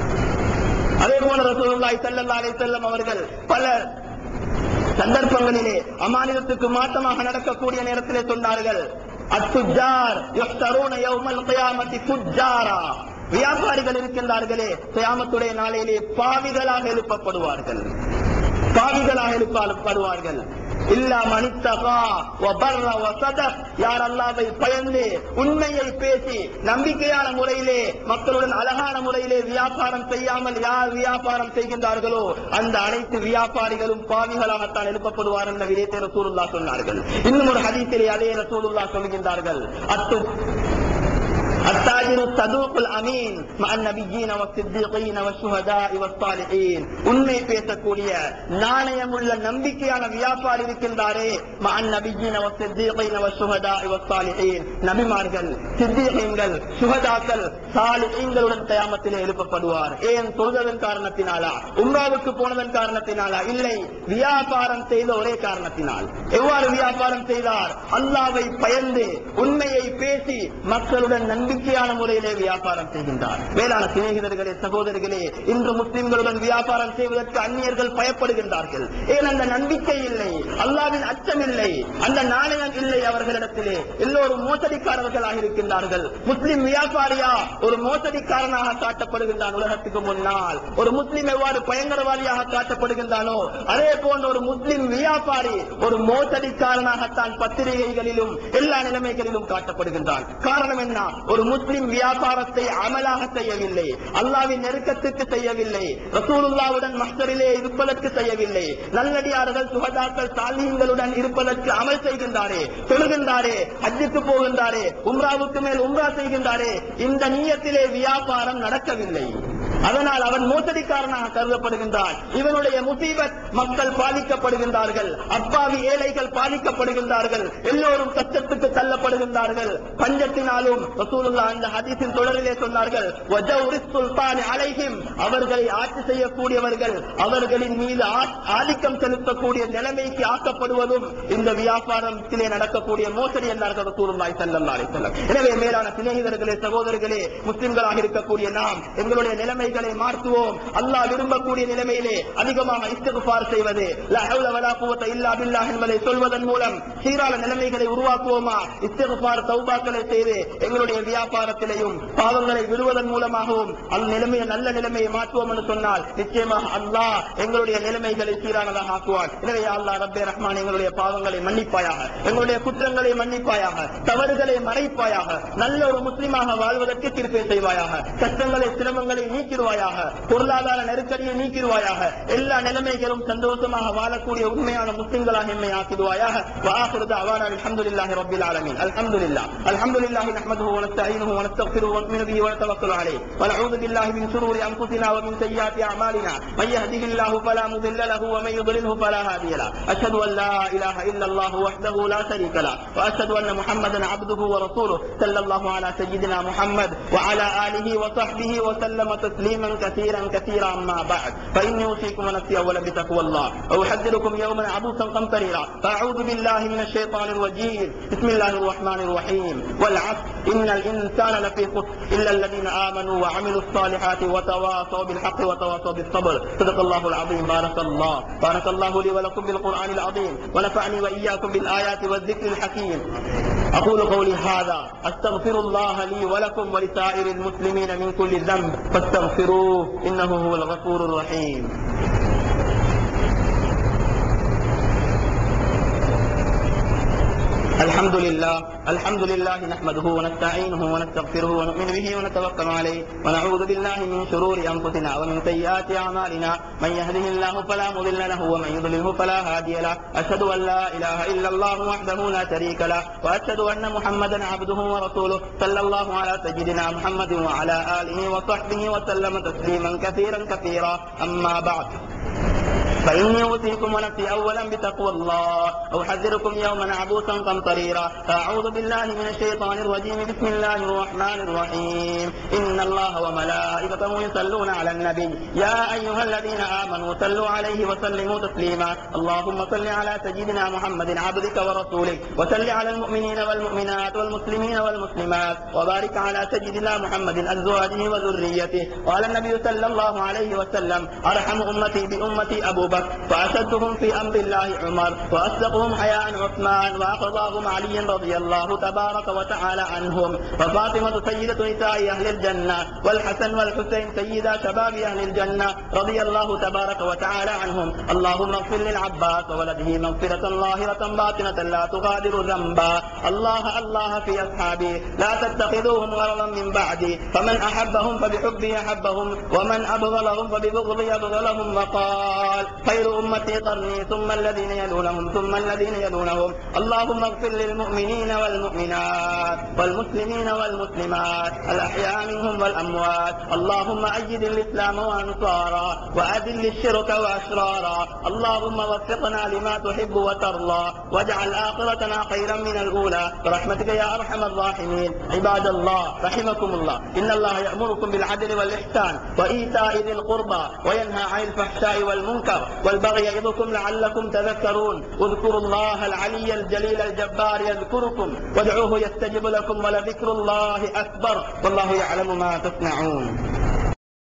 S1: அதே போல ரசூலுல்லாஹி ஸல்லல்லாஹு அலைஹி வஸல்லம் அவர்கள் பல சந்தர்ப்பங்களிலே அமானிதத்துக்கு மாற்றமாக நடக்கக்கூடிய நேரத்திலே சொன்னார்கள் அத்துஜார் யஃப்தரூன யௌமல் கியாமத்தி ஃபுஜ்ஜாரா வியாபாரிகள் இருக்கின்றார்களே கியாமத்துடைய நாளையிலே பாவிகளாக எழுப்பப்படுவார்கள் பாவிகளாக எழுப்பப்படுவார்கள் இல்லா மனித்தகா வபர்ர வசதக் யார் அல்லாவை பயந்து உண்மையை பேசி நம்பிக்கையான முறையிலே மக்களுடன் அழகான முறையிலே வியாபாரம் செய்யாமல் யார் வியாபாரம் செய்கின்றார்களோ அந்த அனைத்து வியாபாரிகளும் பாவிகளாகத்தான் எழுப்பப்படுவார் என்ற விடயத்தை ரசூலுல்லா சொன்னார்கள் இன்னும் ஒரு ஹதீஸிலே அதே ரசூலுல்லா சொல்கின்றார்கள் அத்து التاجر الصدوق الامين مع النبيين والصديقين والشهداء والصالحين உண்மை பேசக்கூடிய நாணயமுள்ள நம்பிக்கையான வியாபாரி இருக்கின்றாரே مع النبيين والصديقين والشهداء والصالحين நபிமார்கள் சித்திகீன்கள் சுகதாக்கள் சாலிஹீன்களுடன் கயாமத்திலே எழுப்பப்படுவார் ஏன் தொழுததன் காரணத்தினாலா உம்ராவுக்கு போனதன் காரணத்தினாலா இல்லை வியாபாரம் செய்த ஒரே காரணத்தினால் எவ்வாறு வியாபாரம் செய்தார் அல்லாவை பயந்து உண்மையை பேசி மக்களுடன் நம்பிக்கையான முறையிலே வியாபாரம் செய்கின்றார் வேளாண் சிநேகிதர்களே சகோதரர்களே இன்று முஸ்லிம்களுடன் வியாபாரம் செய்வதற்கு அந்நியர்கள் பயப்படுகின்றார்கள் ஏன் அந்த நம்பிக்கை இல்லை அல்லாவின் அச்சம் இல்லை அந்த நாணயம் இல்லை அவர்களிடத்திலே எல்லோரும் மோசடிக்காரர்களாக இருக்கின்றார்கள் முஸ்லிம் வியாபாரியா ஒரு மோசடிக்காரனாக காட்டப்படுகின்றான் உலகத்துக்கு முன்னால் ஒரு முஸ்லிம் எவ்வாறு பயங்கரவாதியாக காட்டப்படுகின்றானோ அதே போன்ற ஒரு முஸ்லிம் வியாபாரி ஒரு மோசடிக்காரனாகத்தான் பத்திரிகைகளிலும் எல்லா நிலைமைகளிலும் காட்டப்படுகின்றான் காரணம் என்ன ஒரு முஸ்லிம் வியாபாரத்தை அமலாக செய்யவில்லை அல்லாவின் நெருக்கத்துக்கு செய்யவில்லை ரசூலுல்லாவுடன் மஸ்தரிலே இருப்பதற்கு செய்யவில்லை நல்லடியார்கள் சுகதாக்கள் சாலியங்களுடன் இருப்பதற்கு அமல் செய்கின்றாரே தொழுகின்றாரே ஹஜ்ஜுக்கு போகின்றாரே உம்ராவுக்கு மேல் உம்ரா செய்கின்றாரே இந்த நீயத்திலே வியாபாரம் நடக்கவில்லை அதனால் அவன் மோசடிக்காரனாக கருதப்படுகின்றான் இவனுடைய முசீபத் மக்கள் பாதிக்கப்படுகின்றார்கள் அப்பாவி ஏழைகள் பாதிக்கப்படுகின்றார்கள் எல்லோரும் கஷ்டத்துக்கு தள்ளப்படுகின்றார்கள் பஞ்சத்தினாலும் ரசூலுல்லா அந்த ஹதீஸின் தொடரிலே சொன்னார்கள் "வஜௌரி சுல்தானி அலைஹிம் அவர்களை ஆட்சி செய்யக்கூடியவர்கள் அவர்களின் மீது ஆ- ஆதிக்கம் செலுத்தக்கூடிய நிலைமைக்கு ஆக்கப்படுவதும் இந்த வியாபாரத்திலே நடக்கக்கூடிய மோசடி என்றார்கள் ரசூலுல்லாஹி ஸல்லல்லாஹு அலைஹி வஸல்லம் எனவே மேலான சிநேகிதர்களே சகோதரர்களே முஸ்லிம்களாக இருக்கக்கூடிய நாம் எங்களுடைய நிலைமைகளை மாற்றுவோம் அல்லாஹ் விரும்பக்கூடிய நிலைமையிலே அதிகமாக இஸ்திக்ஃபார் செய்வது லா ஹவ்ல வலா குவத்த இல்லா பில்லாஹ் என்பதை சொல்வதன் மூலம் சீரான நிலைமைகளை உருவாக்குவோமா இஸ்திக்ஃபார் தௌபாக்களை செய்து எங்களுடைய வியாபாரத்திலையும் பாவங்களை விடுவதன் மூலமாகவும் அந்த நிலைமையை நல்ல நிலைமையை மாற்றுவோம் என்று சொன்னால் நிச்சயமாக அல்லாஹ் எங்களுடைய நிலைமைகளை சீரானதாக ஆக்குவான் எனவே யா அல்லாஹ் ரப்பே ரஹ்மான் எங்களுடைய பாவங்களை மன்னிப்பாயாக எங்களுடைய குற்றங்களை மன்னிப்பாயாக தவறுகளை மறைப்பாயாக நல்ல ஒரு முஸ்லிமாக வாழ்வதற்கு திருப்பை செய்வாயாக கஷ்டங்களை சிரமங்களை நீக்கி நீக்கிடுவாயாக பொருளாதார நெருக்கடியை நீக்கிடுவாயாக எல்லா நிலைமைகளும் சந்தோஷமாக வாழக்கூடிய உண்மையான முஸ்லிம்களாக எம்மை ஆக்கிடுவாயாக وآخر دعوانا الحمد لله رب العالمين الحمد لله الحمد لله نحمده ونستعينه ونستغفره ونؤمن به ونتوكل عليه ونعوذ بالله من شرور أنفسنا ومن سيئات أعمالنا من يهده الله فلا مضل له ومن يضلله فلا هادي له أشهد أن لا إله إلا الله وحده لا شريك له وأشهد أن محمدا عبده ورسوله صلى الله على سيدنا محمد وعلى آله وصحبه وسلم تسليما كثيرا كثيرا أما بعد فإني أوصيكم ونفسي أولا بتقوى الله وأحذركم يوما عبوسا قمطريرا فأعوذ بالله من الشيطان الرجيم بسم الله الرحمن الرحيم والعصر إن الإنسان لفي خسر إلا الذين آمنوا وعملوا الصالحات وتواصوا بالحق وتواصوا بالصبر صدق الله العظيم بارك الله بارك الله لي ولكم بالقرآن العظيم ونفعني وإياكم بالآيات والذكر الحكيم أقول قولي هذا أستغفر الله لي ولكم ولسائر المسلمين من كل ذنب فاستغفروه إنه هو الغفور الرحيم الحمد لله الحمد لله نحمده ونستعينه ونستغفره ونؤمن به ونتوكل عليه ونعوذ بالله من شرور انفسنا ومن سيئات اعمالنا من يهده الله فلا مضل له ومن يضلله فلا هادي له اشهد ان لا اله الا الله وحده لا شريك له واشهد ان محمدا عبده ورسوله صلى الله على سيدنا محمد وعلى اله وصحبه وسلم تسليما كثيرا كثيرا اما بعد فإني أوصيكم ونفسي أولا بتقوى الله أحذركم يوما عبوسا قمطريرا أعوذ بالله من الشيطان الرجيم بسم الله الرحمن الرحيم إن الله وملائكته يصلون على النبي يا أيها الذين آمنوا صلوا عليه وسلموا تسليما اللهم صل على سيدنا محمد عبدك ورسولك وصل على المؤمنين والمؤمنات والمسلمين والمسلمات وبارك على سيدنا محمد أزواجه وذريته قال النبي صلى الله عليه وسلم أرحم أمتي بأمتي أبو بكر وأشدهم في أمر الله عمر وأصدقهم حياء عثمان وأقضاهم علي رضي الله تبارك وتعالى عنهم وفاطمة سيدة نساء أهل الجنة والحسن والحسين سيدا شباب أهل الجنة رضي الله تبارك وتعالى عنهم اللهم اغفر للعباس وولده مغفرة ظاهرة باطنة لا تغادر ذنبا الله الله في أصحابي لا تتخذوهم غرضا من بعدي فمن أحبهم فبحبي أحبهم ومن أبغلهم فببغضي أبغلهم وقال خير أمتي قرني ثم الذين يلونهم ثم الذين يلونهم اللهم اغفر للمؤمنين والمؤمنات والمسلمين والمسلمات الأحياء منهم والأموات اللهم أيد الإسلام وأنصارا وأذل الشرك وأشرارا اللهم وفقنا لما تحب وترضى واجعل آخرتنا خيرا من الأولى برحمتك يا أرحم الراحمين عباد الله رحمكم الله إن الله يأمركم بالعدل والإحسان وإيتاء ذي القربى وينهى عن الفحشاء والمنكر والبغي يعظكم لعلكم تذكرون اذكروا الله العلي الجليل الجبار يذكركم وادعوه يستجب لكم ولذكر الله أكبر والله يعلم ما تصنعون